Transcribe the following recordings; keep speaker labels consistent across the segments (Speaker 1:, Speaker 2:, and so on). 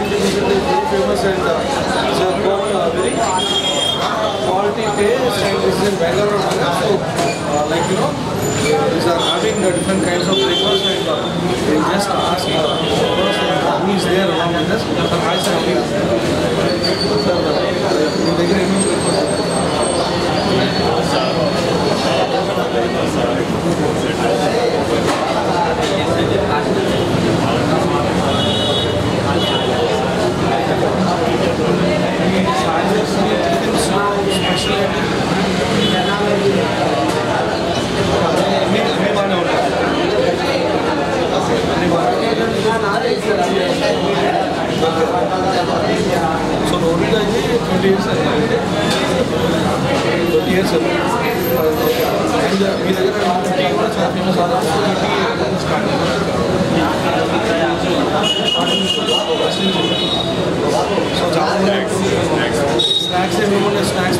Speaker 1: Darshi Tiffins is very famous and uh, it's a got uh, very quality taste and this is in Bangalore also. Uh, like you know, these are having uh, different kinds of breakfast and uh, we just ask uh, the person who is there along with us. Sir, hi sir. Sir, uh, మీ దగ్గర ఏమేమి breakfast? Sizes, tiffins, specialty. అన్ని అన్ని బాగానే ఉంటాయి అన్ని బాగానే so road అయితే twenty years అయింది ట్వంటీ ఇయర్స్ అండ్ మీ దగ్గర టీ కూడా చాలా ఫేమస్ టీ స్టార్ట్ సో చాలా స్నాక్స్ ఏమేమి స్నాక్స్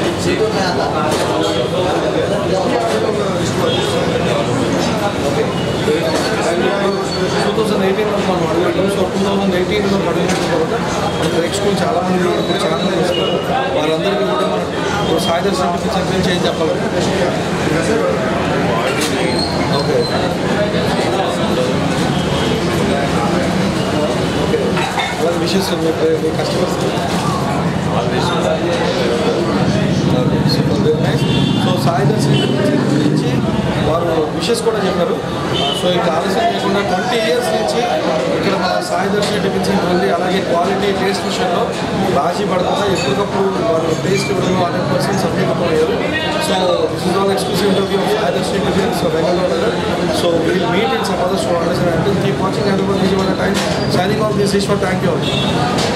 Speaker 1: టూ థౌసండ్ ఎయిటీన్లో మనం అడగడం సో టూ థౌసండ్ ఎయిటీన్లో పడిన తర్వాత మనకి నెక్స్ట్ స్కూల్ చాలా మంది ఇప్పుడు చాలా మంది వస్తారు వాళ్ళందరికీ కూడా మనం ఇప్పుడు సాయిదర్ సర్టిఫికేట్స్ గురించి ఏం చెప్పాలి ఓకే అలాగే విషెస్ మీ కస్టమర్స్ సో సాయి దర్శన్ గురించి వారు విషెస్ కూడా చెప్పారు సో ఇంకా ఆలస్యం చేయకుండా ట్వంటీ ఇయర్స్ నుంచి ఇక్కడ మన సాయి దర్శన్ టిఫిన్స్ ఉంది అలాగే క్వాలిటీ టేస్ట్ విషయంలో రాజీ పడకుండా ఎప్పటికప్పుడు వారు టేస్ట్ ఇవ్వడం హండ్రెడ్ పర్సెంట్ సంతృప్తమయ్యారు so this is all exclusive interview of Sai Darshan tiffins so Bengaluru so will meet in some other store and keep watching and time signing off this Eshwar thank you